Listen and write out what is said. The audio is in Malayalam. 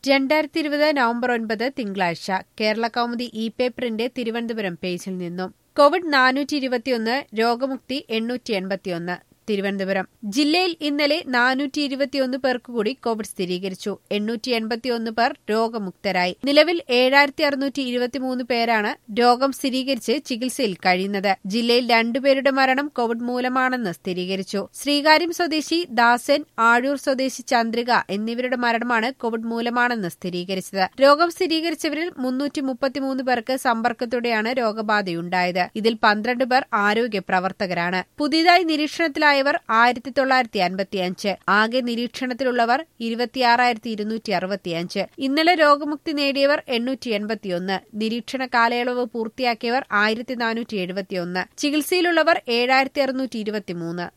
രണ്ടായിരത്തി ഇരുപത് നവംബർ ഒൻപത് തിങ്കളാഴ്ച കേരള കൗമുദി ഇ പേപ്പറിന്റെ തിരുവനന്തപുരം പേജിൽ നിന്നും കോവിഡ് നാനൂറ്റി ഇരുപത്തിയൊന്ന് രോഗമുക്തി എണ്ണൂറ്റി എൺപത്തിയൊന്ന് തിരുവനന്തപുരം ജില്ലയിൽ ഇന്നലെ നാനൂറ്റി ഇരുപത്തിയൊന്ന് പേർക്ക് കൂടി കോവിഡ് സ്ഥിരീകരിച്ചു എണ്ണൂറ്റി എൺപത്തിയൊന്ന് പേർ രോഗമുക്തരായി നിലവിൽ ഏഴായിരത്തി അറുന്നൂറ്റി ഇരുപത്തിമൂന്ന് പേരാണ് രോഗം സ്ഥിരീകരിച്ച് ചികിത്സയിൽ കഴിയുന്നത് ജില്ലയിൽ രണ്ടുപേരുടെ മരണം കോവിഡ് മൂലമാണെന്ന് സ്ഥിരീകരിച്ചു ശ്രീകാര്യം സ്വദേശി ദാസൻ ആഴൂർ സ്വദേശി ചന്ദ്രിക എന്നിവരുടെ മരണമാണ് കോവിഡ് മൂലമാണെന്ന് സ്ഥിരീകരിച്ചത് രോഗം സ്ഥിരീകരിച്ചവരിൽ മുന്നൂറ്റി മുപ്പത്തിമൂന്ന് പേർക്ക് സമ്പർക്കത്തോടെയാണ് രോഗബാധയുണ്ടായത് ഇതിൽ പന്ത്രണ്ട് പേർ ആരോഗ്യ പ്രവർത്തകരാണ് പുതിയതായി നിരീക്ഷണത്തിലായവർ ആയിരത്തി തൊള്ളായിരത്തി അൻപത്തിയഞ്ച് ആകെ നിരീക്ഷണത്തിലുള്ളവർ ഇരുപത്തിയാറായിരത്തി ഇരുന്നൂറ്റി അറുപത്തിയഞ്ച് ഇന്നലെ രോഗമുക്തി നേടിയവർ എണ്ണൂറ്റി എൺപത്തിയൊന്ന് നിരീക്ഷണ കാലയളവ് പൂർത്തിയാക്കിയവർ ആയിരത്തി നാനൂറ്റി എഴുപത്തിയൊന്ന് ചികിത്സയിലുള്ളവർ ഏഴായിരത്തി അറുന്നൂറ്റി ഇരുപത്തിമൂന്ന്